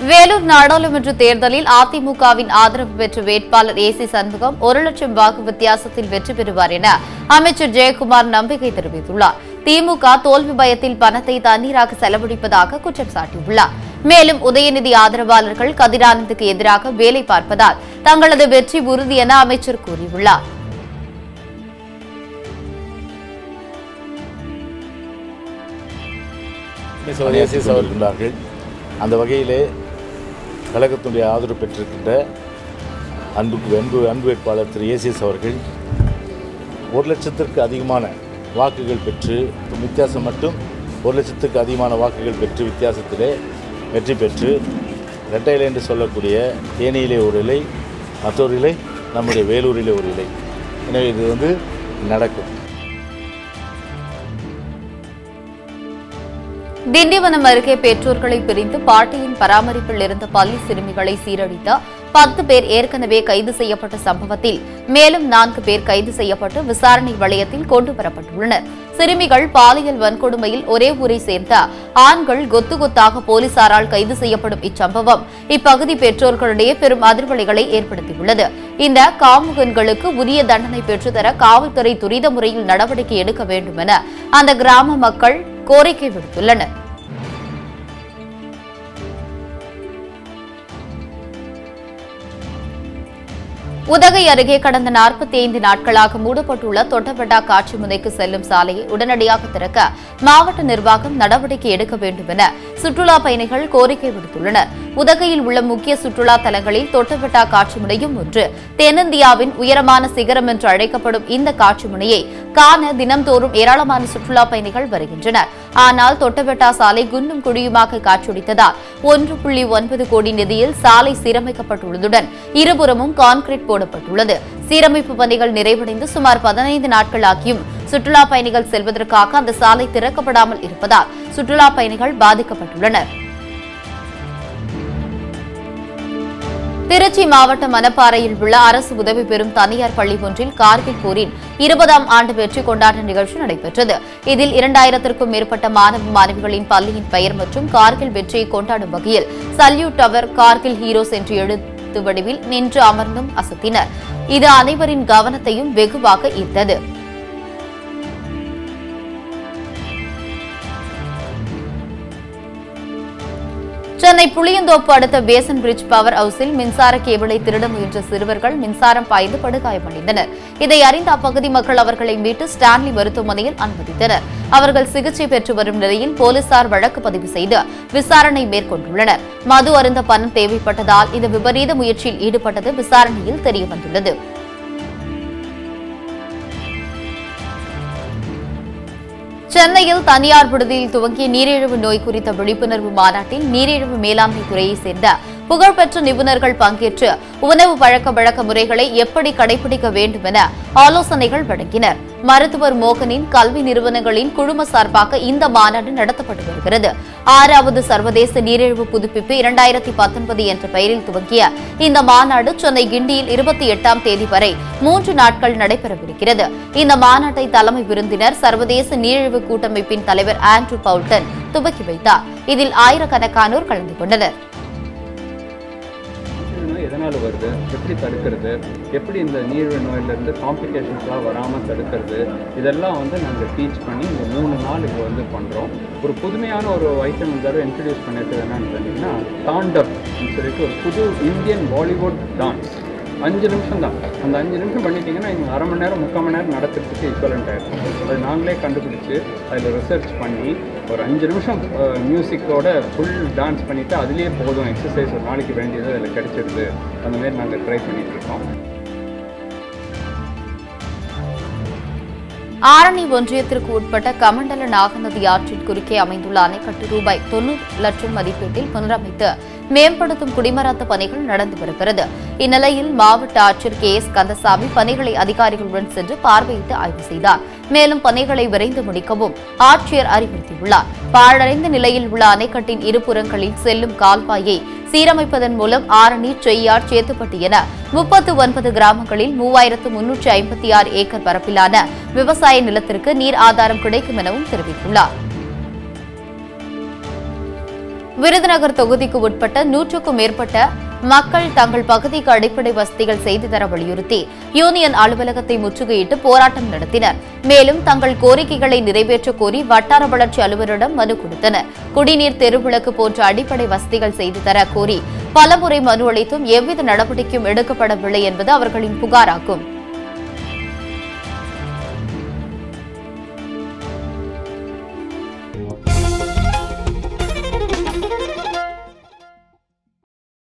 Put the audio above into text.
வேலூர் நாடாளுமன்ற தேர்தலில் அதிமுகவின் ஆதரவு பெற்ற வேட்பாளர் ஏ சி சண்முகம் ஒரு லட்சம் வாக்கு வித்தியாசத்தில் வெற்றி பெறுவார் என அமைச்சர் ஜெயக்குமார் நம்பிக்கை தெரிவித்துள்ளார் திமுக தோல்வி பயத்தில் பணத்தை தண்ணீராக செலவழிப்பதாக குற்றம் சாட்டியுள்ளார் மேலும் உதயநிதி ஆதரவாளர்கள் கதிரானந்துக்கு எதிராக வேலை பார்ப்பதால் தங்களது வெற்றி உறுதி என அமைச்சர் கூறியுள்ளார் ஏசிஎஸ் அவர்கள் அந்த வகையிலே கழகத்தினுடைய ஆதரவு பெற்றிருக்கின்ற அன்புக்கு அன்பு அன்பு வேட்பாளர் திரு ஏசிஎஸ் அவர்கள் ஒரு லட்சத்திற்கு அதிகமான வாக்குகள் பெற்று வித்தியாசம் மட்டும் ஒரு லட்சத்துக்கு அதிகமான வாக்குகள் பெற்று வித்தியாசத்திலே வெற்றி பெற்று இரட்டை இலை என்று சொல்லக்கூடிய தேனியிலே ஒரு இலை மற்றொரு இலை நம்முடைய வேலூரிலே ஒரு இலை எனவே இது வந்து நடக்கும் திண்டிவனம் அருகே பெற்றோர்களை பிரிந்து பாட்டியின் பராமரிப்பில் இருந்த பள்ளி சிறுமிகளை சீரழித்த பத்து பேர் ஏற்கனவே கைது செய்யப்பட்ட சம்பவத்தில் மேலும் நான்கு பேர் கைது செய்யப்பட்டு விசாரணை வளையத்தில் கொண்டு வரப்பட்டுள்ளனர் சிறுமிகள் பாலியல் வன்கொடுமையில் ஒரே ஊரை சேர்ந்த ஆண்கள் கொத்து கொத்தாக போலீசாரால் கைது செய்யப்படும் இச்சம்பவம் இப்பகுதி பெற்றோர்களிடையே பெரும் அதிர்வலைகளை ஏற்படுத்தியுள்ளது இந்த காமுகன்களுக்கு உரிய தண்டனை பெற்றுத்தர காவல்துறை துரித முறையில் நடவடிக்கை எடுக்க வேண்டும் என அந்த கிராம மக்கள் கோரிக்கை விடுத்துள்ளனர் உதகை அருகே கடந்த 45 நாட்களாக மூடப்பட்டுள்ள தொட்டபெட்டா காட்சி முனைக்கு செல்லும் சாலையை உடனடியாக திறக்க மாவட்ட நிர்வாகம் நடவடிக்கை எடுக்க வேண்டும் என சுற்றுலா பயணிகள் கோரிக்கை விடுத்துள்ளனர் உதகையில் உள்ள முக்கிய சுற்றுலா தலங்களில் தொட்டபெட்டா காட்சி முனையும் ஒன்று தென்னிந்தியாவின் உயரமான சிகரம் என்று அழைக்கப்படும் இந்த காட்சி முனையை காண தினம்தோறும் ஏராளமான சுற்றுலா பயணிகள் வருகின்றனர் ஆனால் தொட்டபெட்டா சாலை குண்டும் குழியுமாக காட்சியளித்ததால் ஒன்று புள்ளி ஒன்பது கோடி நிதியில் சாலை சீரமைக்கப்பட்டுள்ளதுடன் இருபுறமும் கான்கிரீட் போடப்பட்டுள்ளது சீரமைப்பு பணிகள் நிறைவடைந்து சுமார் பதினைந்து நாட்கள் ஆகியும் சுற்றுலா பயணிகள் செல்வதற்காக அந்த சாலை திறக்கப்படாமல் இருப்பதால் சுற்றுலா பயணிகள் பாதிக்கப்பட்டுள்ளனர் திருச்சி மாவட்டம் மணப்பாறையில் உள்ள அரசு உதவி பெறும் தனியார் பள்ளி ஒன்றில் கார்கில் போரின் இருபதாம் ஆண்டு வெற்றி கொண்டாட்ட நிகழ்ச்சி நடைபெற்றது இதில் இரண்டாயிரத்திற்கும் மேற்பட்ட மாணவ மாணவிகளின் பள்ளியின் பெயர் மற்றும் கார்கில் வெற்றியை கொண்டாடும் வகையில் சல்யூட் டவர் கார்கில் ஹீரோஸ் என்று எழுத்து வடிவில் நின்று அமர்ந்தும் அசத்தினர் இது அனைவரின் கவனத்தையும் வெகுவாக ஈர்த்தது சென்னை புளியந்தோப்பு அடுத்த பேசன் பிரிட்ஜ் பவர் ஹவுஸில் மின்சார கேபிளை திருட முயன்ற சிறுவர்கள் மின்சாரம் பாய்ந்து படுகாயமடைந்தனர் இதை அறிந்த அப்பகுதி மக்கள் அவர்களை மீட்டு ஸ்டான்லி மருத்துவமனையில் அனுமதித்தனர் அவர்கள் சிகிச்சை பெற்று வரும் நிலையில் போலீசார் வழக்கு பதிவு செய்து விசாரணை மேற்கொண்டுள்ளனர் மது அருந்த பணம் தேவைப்பட்டதால் இந்த விபரீத முயற்சியில் ஈடுபட்டது விசாரணையில் தெரியவந்துள்ளது சென்னையில் தனியார் விடுதியில் துவங்கிய நீரிழிவு நோய் குறித்த விழிப்புணர்வு மாநாட்டில் நீரிழிவு மேலாண்மை துறையைச் சேர்ந்த புகழ்பெற்ற நிபுணர்கள் பங்கேற்று உணவு பழக்க வழக்க முறைகளை எப்படி கடைபிடிக்க வேண்டும் என ஆலோசனைகள் வழங்கினர் மருத்துவர் மோகனின் கல்வி நிறுவனங்களின் குழும சார்பாக இந்த மாநாடு நடத்தப்பட்டு வருகிறது ஆறாவது சர்வதேச நீரிழிவு புதுப்பிப்பு இரண்டாயிரத்தி பத்தொன்பது என்ற பெயரில் துவங்கிய இந்த மாநாடு சென்னை கிண்டியில் இருபத்தி எட்டாம் தேதி வரை மூன்று நாட்கள் நடைபெறவிருக்கிறது இந்த மாநாட்டை தலைமை விருந்தினர் சர்வதேச நீரிழிவு கூட்டமைப்பின் தலைவர் ஆண்ட்ரூ பவுல்டன் துவக்கி வைத்தார் இதில் ஆயிரக்கணக்கானோர் கலந்து கொண்டனர் நீரிழிவு நோய் எதனால் வருது எப்படி தடுக்கிறது எப்படி இந்த நீரிழிவு நோயிலிருந்து காம்ப்ளிகேஷன்ஸ்லாம் வராமல் தடுக்கிறது இதெல்லாம் வந்து நாங்கள் டீச் பண்ணி இந்த மூணு நாள் இப்போ வந்து பண்ணுறோம் ஒரு புதுமையான ஒரு ஐட்டம் இந்த தடவை இன்ட்ரடியூஸ் பண்ணிட்டு என்னன்னு பார்த்தீங்கன்னா தாண்டப் சொல்லிட்டு ஒரு புது இந்தியன் பாலிவுட் டான்ஸ் அஞ்சு நிமிஷம் தான் அந்த அஞ்சு நிமிஷம் பண்ணிட்டீங்கன்னா இங்கே அரை மணி நேரம் முக்கால் மணி நேரம் நடத்துறதுக்கு ஈக்குவலண்ட் ஆகிடும் அது நாங்களே கண்டுபிடிச்சு அதில் ரிசர்ச் பண்ணி ஒரு அஞ்சு நிமிஷம் மியூசிக்கோட ஃபுல் டான்ஸ் பண்ணிவிட்டு அதுலேயே போதும் எக்ஸசைஸ் ஒரு நாளைக்கு வேண்டியது அதில் கிடைச்சிடுது அந்த மாதிரி நாங்கள் ட்ரை பண்ணிட்டு இருக்கோம் ஆரணி ஒன்றியத்திற்கு உட்பட்ட கமண்டல நாகநதி ஆற்றின் குறுக்கே அமைந்துள்ள அணைக்கட்டு ரூபாய் தொண்ணூறு லட்சம் மதிப்பீட்டில் புனரமைத்து மேம்படுத்தும் குடிமராத்து பணிகள் நடந்து வருகிறது இந்நிலையில் மாவட்ட ஆட்சியர் கே எஸ் கந்தசாமி பணிகளை அதிகாரிகளுடன் சென்று பார்வையிட்டு ஆய்வு செய்தார் மேலும் பணிகளை விரைந்து முடிக்கவும் ஆட்சியர் அறிவுறுத்தியுள்ளார் பாழடைந்த நிலையில் உள்ள அணைக்கட்டின் இருபுறங்களில் செல்லும் கால்வாயை சீரமைப்பதன் மூலம் ஆரணி செய்யார் சேத்துப்பட்டு என முப்பத்து ஒன்பது கிராமங்களில் மூவாயிரத்து முன்னூற்றி ஐம்பத்தி ஆறு ஏக்கர் பரப்பிலான விவசாய நிலத்திற்கு நீர் ஆதாரம் கிடைக்கும் எனவும் தெரிவித்துள்ளார் விருதுநகர் தொகுதிக்கு உட்பட்ட நூற்றுக்கும் மேற்பட்ட மக்கள் தங்கள் பகுதிக்கு அடிப்படை வசதிகள் செய்து தர வலியுறுத்தி யூனியன் அலுவலகத்தை முற்றுகையிட்டு போராட்டம் நடத்தினர் மேலும் தங்கள் கோரிக்கைகளை நிறைவேற்றக் கோரி வட்டார வளர்ச்சி அலுவலரிடம் மனு கொடுத்தனர் குடிநீர் தெருவிளக்கு போன்ற அடிப்படை வசதிகள் செய்து தர கோரி பலமுறை மனு அளித்தும் எவ்வித நடவடிக்கையும் எடுக்கப்படவில்லை என்பது அவர்களின் புகாராகும்